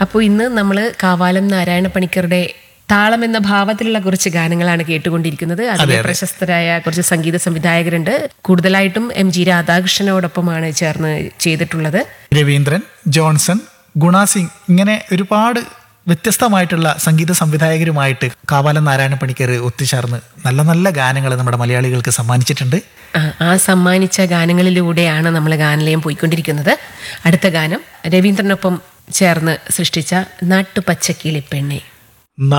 അപ്പോൾ ഇന്ന് നമ്മൾ കാവാലം നാരായണ പണിക്കരുടെ താളം എന്ന ഭാവത്തിലുള്ള കുറച്ച് ഗാനങ്ങളാണ് കേട്ടുകൊണ്ടിരിക്കുന്നത് അതിൽ പ്രശസ്തരായ കുറച്ച് സംഗീത സംവിധായകരുണ്ട് കൂടുതലായിട്ടും എം ജി രാധാകൃഷ്ണനോടൊപ്പമാണ് ചേർന്ന് ചെയ്തിട്ടുള്ളത് രവീന്ദ്രൻ ജോൺസൺ ഗുണ സിംഗ് ഇങ്ങനെ ഒരുപാട് വ്യത്യസ്തമായിട്ടുള്ള സംഗീത സംവിധായകരുമായിട്ട് കാവാലം നാരായണ പണിക്കർ ഒത്തുചേർന്ന് നല്ല നല്ല ഗാനങ്ങൾ നമ്മുടെ മലയാളികൾക്ക് സമ്മാനിച്ചിട്ടുണ്ട് ആ, ആ സമ്മാനിച്ച ഗാനങ്ങളിലൂടെയാണ് നമ്മൾ ഗാനലയം പോയിക്കൊണ്ടിരിക്കുന്നത് അടുത്ത ഗാനം രവീന്ദ്രനൊപ്പം ചേർന്ന് സൃഷ്ടിച്ച നാട്ടുപച്ചക്കിളി പെണ്ണെ